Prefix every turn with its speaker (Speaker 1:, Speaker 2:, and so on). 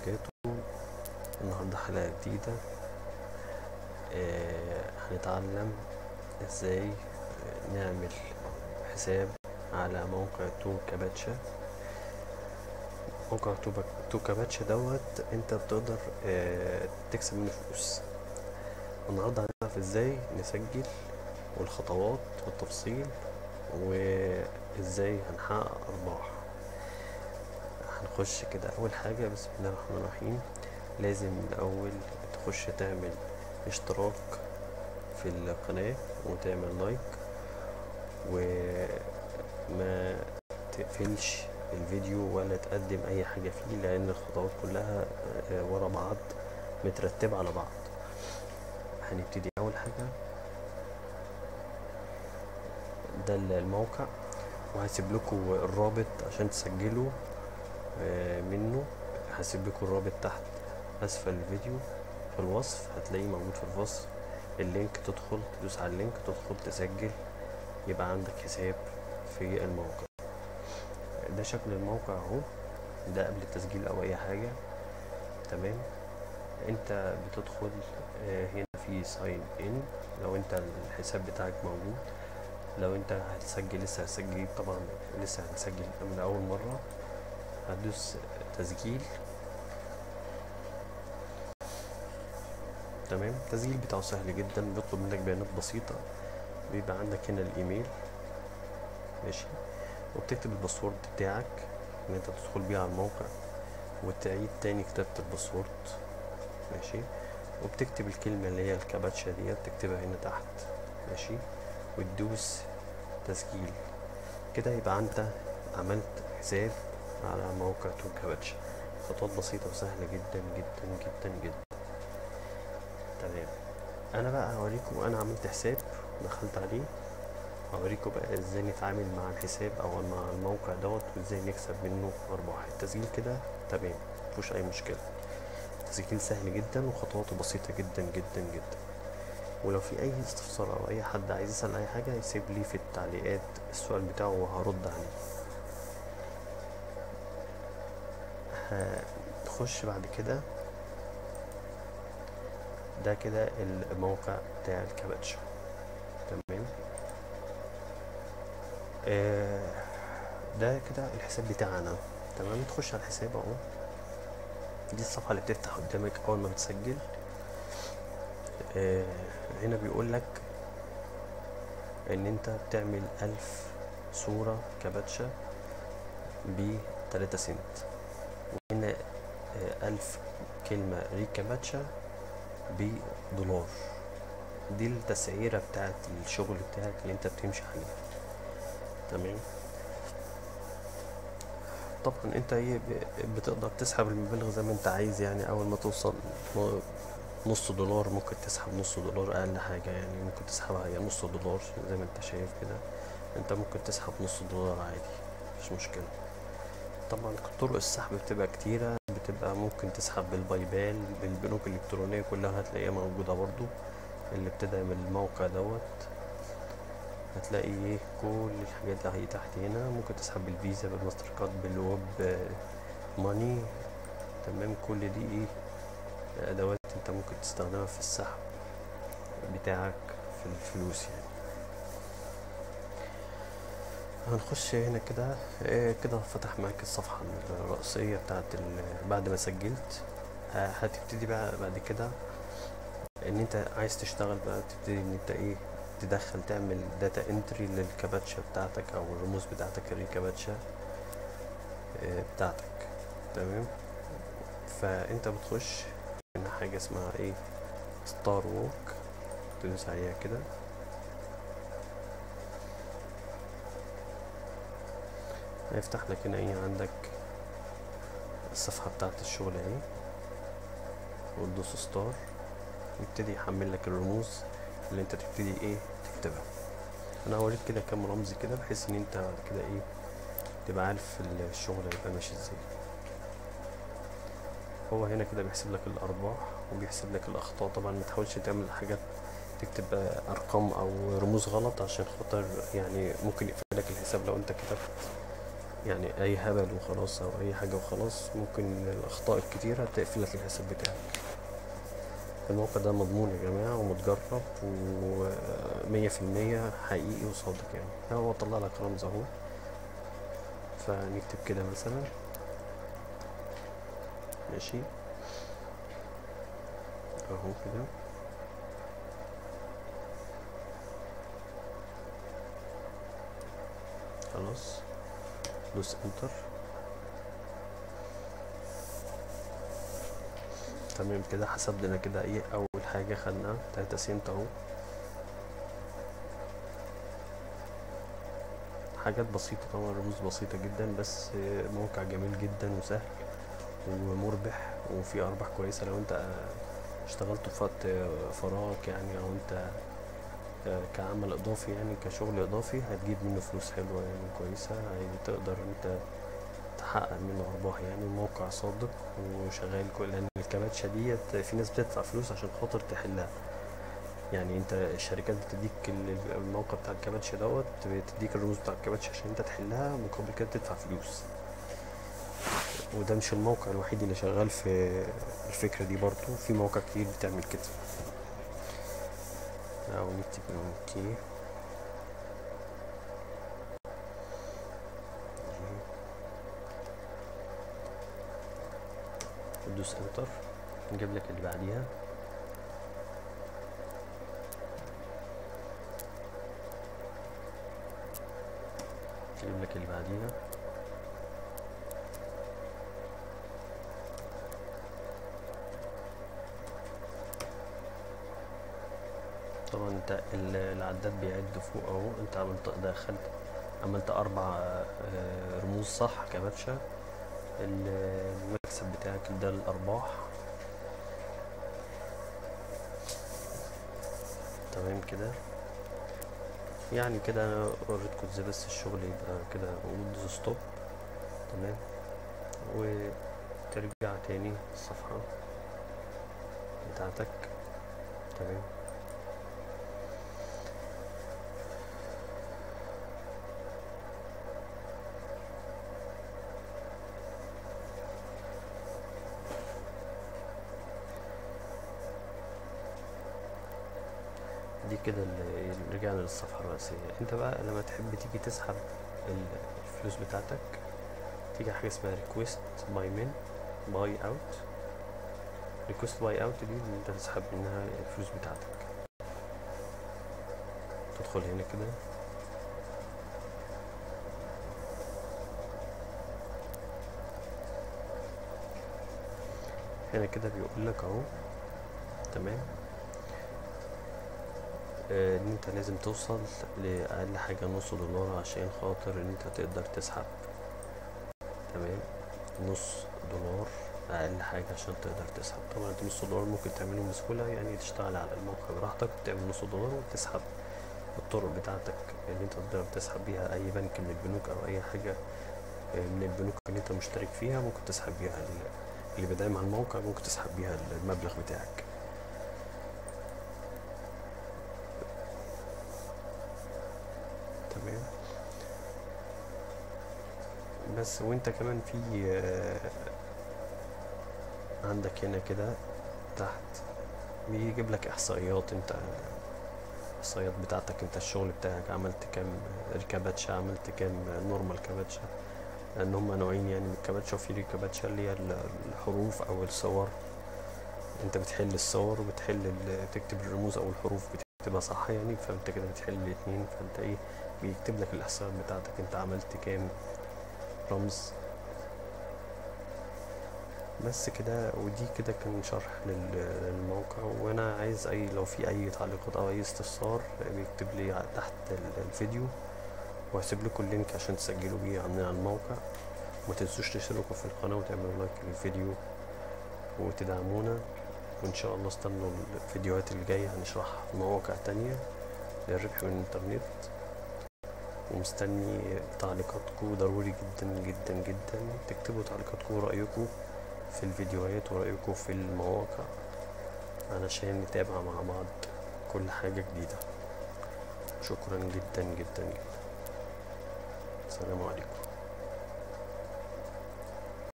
Speaker 1: وبركاته النهاردة حلقة جديدة آه هنتعلم ازاي نعمل حساب على موقع توكا باتشا موقع توبا- توكا باتشا دوت انت بتقدر آه تكسب منه فلوس النهاردة هنعرف ازاي نسجل والخطوات والتفصيل وازاي هنحقق ارباح هنخش كده اول حاجة بسم الله الرحمن الرحيم لازم الاول تخش تعمل اشتراك في القناة وتعمل لايك وما تقفلش الفيديو ولا تقدم اي حاجة فيه لان الخطوات كلها آه، ورا بعض مترتبة على بعض هنبتدي اول حاجة ده الموقع وهسيب لكم الرابط عشان تسجلوا آه، منه هسيب لكم الرابط تحت اسفل الفيديو في الوصف هتلاقيه موجود في الوصف اللينك تدخل تدوس على اللينك تدخل تسجل يبقى عندك حساب في الموقع ده شكل الموقع اهو ده قبل التسجيل او اي حاجة تمام انت بتدخل آه، هنا في ساين ان لو انت الحساب بتاعك موجود لو انت هتسجل لسه هتسجل طبعا لسه هتسجل من اول مرة هتدوس تسجيل تمام التسجيل بتاعه سهل جدا بيطلب منك بيانات بسيطة بيبقى عندك هنا الايميل ماشي وبتكتب الباسورد بتاعك اللي انت تدخل بيه على الموقع وتعيد تاني كتابة الباسورد ماشي وبتكتب الكلمة اللي هي الكابتشا ديت تكتبها هنا تحت ماشي وتدوس تسجيل كده يبقى انت عملت حساب على موقع توكا باتشا خطوات بسيطة وسهلة جدا جدا جدا جدا تمام انا بقى هوريكم انا عملت حساب دخلت عليه هوريكم بقى ازاي نتعامل مع الحساب او مع الموقع دوت وازاي نكسب منه ارباح التسجيل كده تمام مفيهوش اي مشكلة تسجيل سهل جدا وخطواته بسيطة جدا جدا جدا ولو في اي استفسار او اي حد عايز يسأل اي حاجة يسيب لي في التعليقات السؤال بتاعه وهرد عليه هنخش بعد كده ده كده الموقع بتاع الكابتشا تمام آه ده كده الحساب بتاعنا تمام تخش على الحساب اهو دي الصفحة اللي بتفتح قدامك اول ما بتسجل آه هنا بيقول لك ان انت بتعمل الف صورة كابتشا ب 3 سنت وهنا آه الف كلمة ريكابتشا بدولار دي التسعيرة بتاعت الشغل بتاعك اللي انت بتمشي عليه تمام طبعا انت ايه ب- بتقدر تسحب المبالغ زي ما انت عايز يعني اول ما توصل م- نص دولار ممكن تسحب نص دولار اقل حاجة يعني ممكن تسحبها هي نص دولار زي ما انت شايف كده انت ممكن تسحب نص دولار عادي مفيش مشكلة طبعا طرق السحب بتبقى كتيرة بتبقى ممكن تسحب بالباي بال بالبنوك الإلكترونية كلها هتلاقيها موجودة برضو اللي بتدعم الموقع دوت هتلاقي ايه كل الحاجات اللي هي تحت هنا ممكن تسحب بالفيزا بالماستر كارد بالويب آه، ماني تمام كل دي ايه ادوات انت ممكن تستخدمها في السحب بتاعك في الفلوس يعني هنخش هنا كده آه، كده فتح معاك الصفحة الرئيسية بتاعت ال- بعد ما سجلت ه- هتبتدي بقى بعد كده ان انت عايز تشتغل بقى تبتدي ان انت ايه تدخل تعمل داتا انتري للكابتشا بتاعتك او الرموز بتاعتك الريكابتشا آه، بتاعتك تمام فانت بتخش هنا حاجة اسمها ايه ستار وورك تدوس عليها كده هيفتح لك هنا ايه عندك الصفحة بتاعت الشغل اهي وتدوس ستار يبتدي يحمل لك الرموز اللي انت تبتدي ايه تكتبها انا هوريك كده كام رمز كده بحيث ان انت بعد كده ايه تبقى عارف الشغل هيبقى ماشي ازاي هو هنا كده بيحسب لك الارباح وبيحسب لك الاخطاء طبعا ما تحاولش تعمل حاجات تكتب ارقام او رموز غلط عشان خاطر يعني ممكن يقفل لك الحساب لو انت كتبت يعني اي هبل وخلاص او اي حاجة وخلاص ممكن الاخطاء الكتيرة تقفل لك الحساب بتاعك الموقع ده مضمون يا جماعة ومتجرب ومية في المية حقيقي وصادق يعني هو طلع لك رمز اهو فنكتب كده مثلا ماشي اهو كده خلاص دوس انتر تمام كده حسب لنا كده ايه اول حاجة خدنا تلاتة سنت اهو حاجات بسيطة طبعا رموز بسيطة جدا بس موقع جميل جدا وسهل ومربح وفي ارباح كويسة لو انت اشتغلت في وقت فراغك يعني او انت كعمل اضافي يعني كشغل اضافي هتجيب منه فلوس حلوة يعني كويسة يعني تقدر انت تحقق منه ارباح يعني موقع صادق وشغال كل لان الكباتشة ديت في ناس بتدفع فلوس عشان خاطر تحلها يعني انت الشركات بتديك ال- الموقع بتاع الكباتشة دوت بتديك الرموز بتاع الكباتشة عشان انت تحلها مقابل كده تدفع فلوس وده مش الموقع الوحيد اللي شغال في الفكرة دي برضو في مواقع كتير بتعمل كده او نكتب اوكي ندوس انتر نجيب لك اللي بعديها نجيب لك اللي بعديها طبعا انت ال- العداد بيعد فوق اهو انت عملت دخلت عملت اربع آه، رموز صح كباتشة ال- المكسب بتاعك ده الارباح تمام كده يعني كده انا وريتكم ازاي بس الشغل يبقى كده ويندوز ستوب تمام وترجع تاني الصفحة بتاعتك تمام دي كده اللي رجعنا للصفحة الرئيسية انت بقى لما تحب تيجي تسحب ال- الفلوس بتاعتك تيجي حاجة اسمها ريكويست باي من باي اوت ريكويست باي اوت دي اللي انت تسحب منها الفلوس بتاعتك تدخل هنا كده هنا كده بيقول لك اهو تمام آه، ان انت لازم توصل لاقل حاجة نص دولار عشان خاطر ان انت تقدر تسحب تمام نص دولار اقل حاجة عشان تقدر تسحب طبعا انت نص دولار ممكن تعمله بسهولة يعني تشتغل على الموقع براحتك تعمل نص دولار وتسحب الطرق بتاعتك اللي انت تقدر تسحب بيها اي بنك من البنوك او اي حاجة آه، من البنوك اللي انت مشترك فيها ممكن تسحب بيها ال- اللي بيدعم على الموقع ممكن تسحب بيها المبلغ بتاعك تمام بس وانت كمان في آه، عندك هنا كده تحت بيجيب لك احصائيات انت الاحصائيات بتاعتك انت الشغل بتاعك عملت كام الكباتشة عملت كام نورمال كباتشة لان هما نوعين يعني من الكباتشة وفي الكباتشة اللي هي ال- الحروف او الصور انت بتحل الصور وبتحل ال- تكتب الرموز او الحروف بتكتبها صح يعني فانت كده بتحل الاتنين فانت ايه بيكتب لك الاحصائيات بتاعتك انت عملت كام رمز بس كده ودي كده كان شرح لل- للموقع وانا عايز اي لو في اي تعليقات او اي استفسار بيكتب لي ع- تحت ال- الفيديو وهسيب لكم اللينك عشان تسجلوا بيه عندنا على الموقع وما تنسوش تشتركوا في القناة وتعملوا لايك للفيديو وتدعمونا وان شاء الله استنوا الفيديوهات اللي جاية هنشرح مواقع تانية للربح من الانترنت ومستني تعليقاتكم ضروري جدا جدا جدا تكتبوا تعليقاتكم ورأيكم في الفيديوهات ورأيكم في المواقع علشان نتابع مع بعض كل حاجة جديدة شكرا جدا جدا جدا السلام عليكم